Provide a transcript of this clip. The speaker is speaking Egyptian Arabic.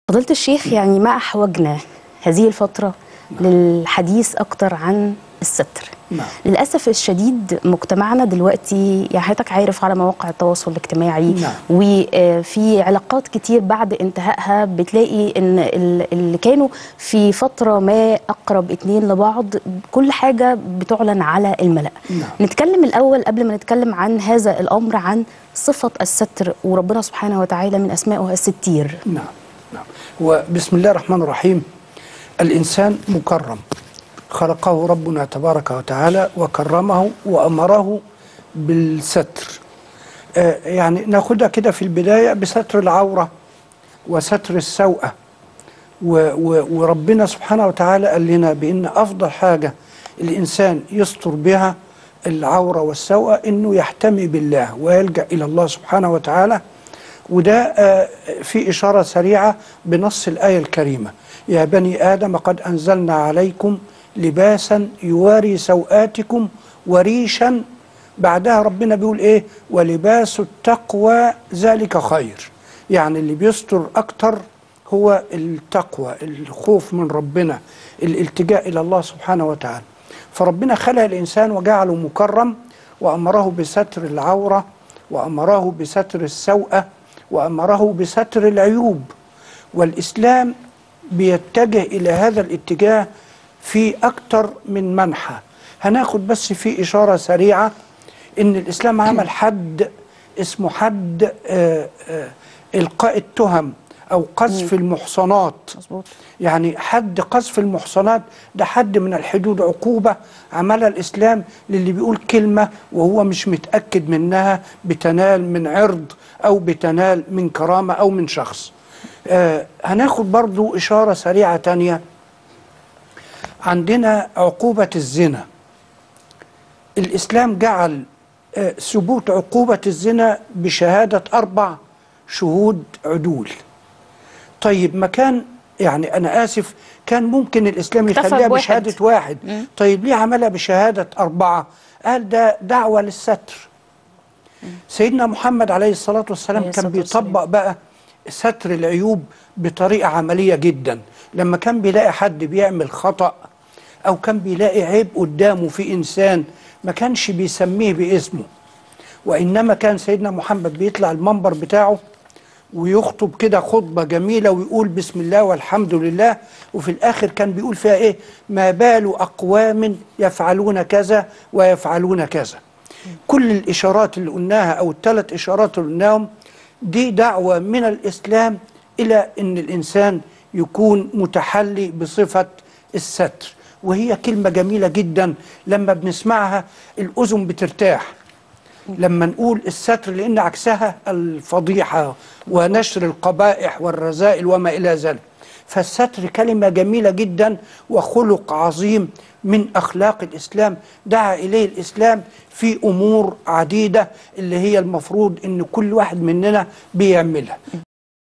فضيلة الشيخ يعني ما أحوجنا هذه الفترة للحديث أكتر عن الستر نعم. للأسف الشديد مجتمعنا دلوقتي يعني حضرتك عارف على مواقع التواصل الاجتماعي نعم. وفي علاقات كتير بعد انتهائها بتلاقي ان ال- اللي كانوا في فترة ما أقرب اتنين لبعض كل حاجة بتعلن على الملأ نعم. نتكلم الأول قبل ما نتكلم عن هذا الأمر عن صفة الستر وربنا سبحانه وتعالى من أسمائه الستير نعم نعم وبسم الله الرحمن الرحيم الإنسان مكرم خلقه ربنا تبارك وتعالى وكرمه وأمره بالستر آه يعني ناخدها كده في البداية بستر العورة وستر السوءة و و وربنا سبحانه وتعالى قال لنا بأن أفضل حاجة الإنسان يستر بها العورة والسوءة إنه يحتمي بالله ويلجأ إلى الله سبحانه وتعالى وده آه، في إشارة سريعة بنص الآية الكريمة يا بني آدم قد أنزلنا عليكم لباسا يواري سوآتكم وريشا بعدها ربنا بيقول إيه ولباس التقوى ذلك خير يعني اللي بيستر أكتر هو التقوى الخوف من ربنا الالتجاء إلى الله سبحانه وتعالى فربنا خلق الإنسان وجعله مكرم وأمره بستر العورة وأمره بستر السوءة وأمره بستر العيوب والإسلام بيتجه إلى هذا الاتجاه في أكتر من منحى هناخد بس في إشارة سريعة إن الإسلام عمل حد اسمه حد آه، آه، إلقاء التهم أو قذف المحصنات مظبوط يعني حد قذف المحصنات ده حد من الحدود عقوبة عملها الإسلام للي بيقول كلمة وهو مش متأكد منها بتنال من عرض أو بتنال من كرامة أو من شخص آه هناخد برضو إشارة سريعة تانية عندنا عقوبة الزنا الإسلام جعل آه، ثبوت عقوبة الزنا بشهادة أربع شهود عدول طيب ما كان يعني أنا آسف كان ممكن الإسلام اكتفى يخليها بواحد. بشهادة واحد طيب ليه عملها بشهادة أربعة قال ده دعوة للستر سيدنا محمد عليه الصلاة والسلام عليه كان الصلاة والسلام. بيطبق بقى ستر العيوب بطريقة عملية جدا لما كان بيلاقي حد بيعمل خطأ أو كان بيلاقي عيب قدامه في إنسان ما كانش بيسميه باسمه وإنما كان سيدنا محمد بيطلع المنبر بتاعه ويخطب كده خطبة جميلة ويقول بسم الله والحمد لله وفي الآخر كان بيقول فيها إيه ما بال أقوام يفعلون كذا ويفعلون كذا كل الإشارات اللي قلناها أو الثلاث إشارات اللي قلناهم دي دعوة من الإسلام إلى أن الإنسان يكون متحلي بصفة الستر وهي كلمة جميلة جدا لما بنسمعها الأذن بترتاح لما نقول الستر لأن عكسها الفضيحة ونشر القبائح والرذائل وما إلى ذلك فالستر كلمة جميلة جدا وخلق عظيم من أخلاق الإسلام دعا إليه الإسلام في أمور عديدة اللي هي المفروض أن كل واحد مننا بيعملها